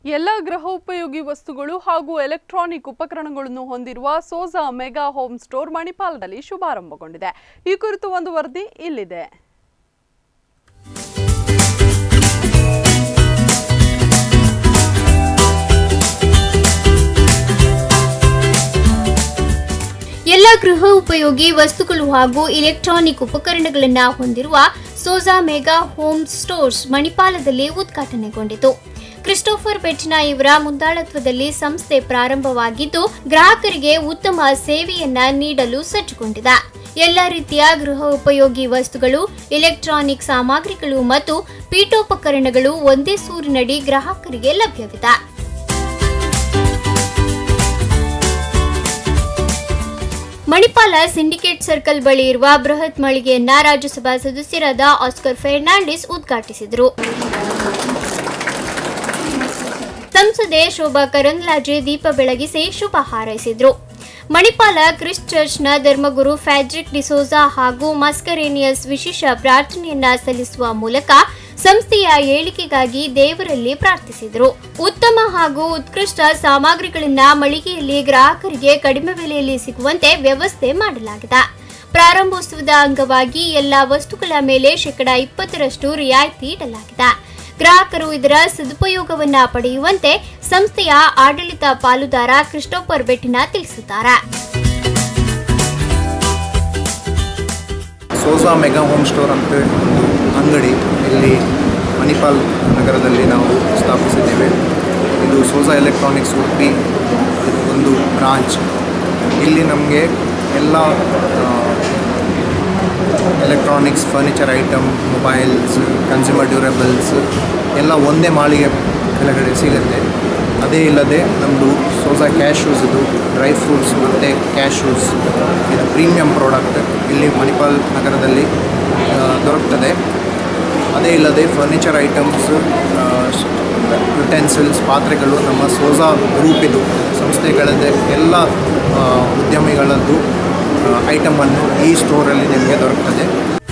ಎಲ್ಲ ಗೃಹೋಪಯೋಗಿ ವಸ್ತುಗಳು ಹಾಗೂ ಎಲೆಕ್ಟ್ರಾನಿಕ್ ಉಪಕರಣಗಳನ್ನು ಹೊಂದಿರುವ ಸೋಜಾ ಮೆಗಾ ಹೋಮ್ ಸ್ಟೋರ್ ಮಣಿಪಾಲದಲ್ಲಿ ಶುಭಾರಂಭಗೊಂಡಿದೆ ಈ ಕುರಿತು ಒಂದು ವರದಿ ಇಲ್ಲಿದೆ ಎಲ್ಲ ಗೃಹ ಉಪಯೋಗಿ ವಸ್ತುಗಳು ಹಾಗೂ ಇಲೆಕ್ಟ್ರಾನಿಕ್ ಉಪಕರಣಗಳನ್ನ ಹೊಂದಿರುವ ಸೋಜಾ ಮೆಗಾ ಹೋಮ್ ಸ್ಟೋರ್ಸ್ ಮಣಿಪಾಲದಲ್ಲಿ ಉದ್ಘಾಟನೆಗೊಂಡಿತು ಕ್ರಿಸ್ಟೋಫರ್ ಬೆಟ್ನಾ ಇವರ ಮುಂದಾಳತ್ವದಲ್ಲಿ ಸಂಸ್ಥೆ ಪ್ರಾರಂಭವಾಗಿದ್ದು ಗ್ರಾಹಕರಿಗೆ ಉತ್ತಮ ಸೇವೆಯನ್ನ ನೀಡಲು ಸಜ್ಜುಗೊಂಡಿದೆ ಎಲ್ಲ ರೀತಿಯ ಗೃಹ ಉಪಯೋಗಿ ವಸ್ತುಗಳು ಇಲೆಕ್ಟ್ರಾನಿಕ್ ಸಾಮಗ್ರಿಗಳು ಮತ್ತು ಪೀಠೋಪಕರಣಗಳು ಒಂದೇ ಸೂರಿನಡಿ ಗ್ರಾಹಕರಿಗೆ ಲಭ್ಯವಿದೆ ಮಣಿಪಾಲ ಸಿಂಡಿಕೇಟ್ ಸರ್ಕಲ್ ಬಳಿ ಇರುವ ಬೃಹತ್ ಮಳಿಗೆಯನ್ನ ರಾಜ್ಯಸಭಾ ಸದಸ್ಯರಾದ ಆಸ್ಕರ್ ಫೆರ್ನಾಂಡಿಸ್ ಉದ್ಘಾಟಿಸಿದರು ಸಂಸದೆ ಶೋಭಾ ಕರಂದ್ಲಾಜೆ ದೀಪ ಬೆಳಗಿಸಿ ಶುಭ ಹಾರೈಸಿದ್ರು ಮಣಿಪಾಲ ಕ್ರಿಸ್ಟ್ ಚರ್ಚ್ನ ಧರ್ಮಗುರು ಫ್ಯಾಡ್ರಿಕ್ ಡಿಸೋಜಾ ಹಾಗೂ ಮಸ್ಕರೇನಿಯಸ್ ವಿಶೇಷ ಪ್ರಾರ್ಥನೆಯನ್ನ ಸಲ್ಲಿಸುವ ಮೂಲಕ ಸಂಸ್ಥೆಯ ಏಳಿಗೆಗಾಗಿ ದೇವರಲ್ಲಿ ಪ್ರಾರ್ಥಿಸಿದರು ಉತ್ತಮ ಹಾಗೂ ಉತ್ಕೃಷ್ಟ ಸಾಮಗ್ರಿಗಳನ್ನ ಮಳಿಗೆಯಲ್ಲಿ ಗ್ರಾಹಕರಿಗೆ ಕಡಿಮೆ ಬೆಲೆಯಲ್ಲಿ ಸಿಗುವಂತೆ ವ್ಯವಸ್ಥೆ ಮಾಡಲಾಗಿದೆ ಪ್ರಾರಂಭೋತ್ಸವದ ಅಂಗವಾಗಿ ಎಲ್ಲಾ ವಸ್ತುಗಳ ಮೇಲೆ ಶೇಕಡ ಇಪ್ಪತ್ತರಷ್ಟು ರಿಯಾಯಿತಿ ಇಡಲಾಗಿದೆ ಗ್ರಾಹಕರು ಇದರ ಸದುಪಯೋಗವನ್ನ ಪಡೆಯುವಂತೆ ಸಂಸ್ಥೆಯ ಆಡಳಿತ ಪಾಲುದಾರ ಕ್ರಿಸ್ಟೋಫರ್ ಬೆಟ್ಟಿನ ತಿಳಿಸಿದ್ದಾರೆ ಸೋಜಾ ಮೆಗಾ ಹೋಮ್ ಸ್ಟೋರ್ ಅಂತ ಒಂದು ಅಂಗಡಿ ಇಲ್ಲಿ ಮಣಿಪಾಲ್ ನಗರದಲ್ಲಿ ನಾವು ಸ್ಥಾಪಿಸಿದ್ದೇವೆ ಇದು ಸೋಜಾ ಎಲೆಕ್ಟ್ರಾನಿಕ್ಸ್ ಉಡುಪಿ ಒಂದು ಬ್ರಾಂಚ್ ಇಲ್ಲಿ ನಮಗೆ ಎಲ್ಲ electronics furniture item mobiles consumer durables ಎಲ್ಲ ಒಂದೇ ಮಾಳಿಗೆ ಕೆಳಗಡೆ ಸಿಗುತ್ತೆ ಅದೇ ಇಲ್ಲದೆ ನಮ್ಮದು ಸೋಜಾ ಕ್ಯಾಶ್ಯೂಸ್ ಇದು ಡ್ರೈ ಫ್ರೂಟ್ಸ್ ಮತ್ತು ಕ್ಯಾಶ್ಯೂಸ್ ಇದು ಪ್ರೀಮಿಯಂ ಪ್ರಾಡಕ್ಟ್ ಇಲ್ಲಿ ಮಣಿಪಾಲ್ ನಗರದಲ್ಲಿ ಆ, ದೊರಕ್ತದೆ ಅದೇ ಇಲ್ಲದೆ ಫರ್ನಿಚರ್ ಐಟಮ್ಸ್ ಯುಟೆನ್ಸಿಲ್ಸ್ ಪಾತ್ರೆಗಳು ನಮ್ಮ ಸೋಜಾ ಗ್ರೂಪ್ ಇದು ಸಂಸ್ಥೆಗಳದ್ದೇ ಎಲ್ಲ ಆ, ಉದ್ಯಮಿಗಳದ್ದು ಐಟಮನ್ನು ಈ ಸ್ಟೋರಲ್ಲಿ ನಿಮಗೆ ದೊರಕ್ತದೆ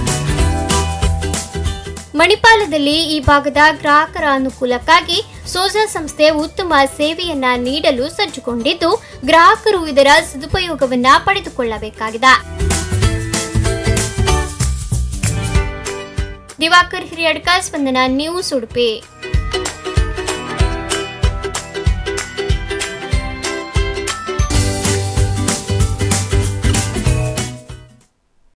ಮಣಿಪಾಲದಲ್ಲಿ ಈ ಭಾಗದ ಗ್ರಾಹಕರ ಅನುಕೂಲಕ್ಕಾಗಿ ಸೋಜಾ ಸಂಸ್ಥೆ ಉತ್ತಮ ಸೇವೆಯನ್ನ ನೀಡಲು ಸಜ್ಜುಗೊಂಡಿದ್ದು ಗ್ರಾಹಕರು ಇದರ ಸದುಪಯೋಗವನ್ನ ಪಡೆದುಕೊಳ್ಳಬೇಕಾಗಿದೆ ದಿವಾಕರ್ ಹಿರಿಯಡ್ಕ ಸ್ಪಂದನ ನ್ಯೂಸ್ ಉಡುಪಿ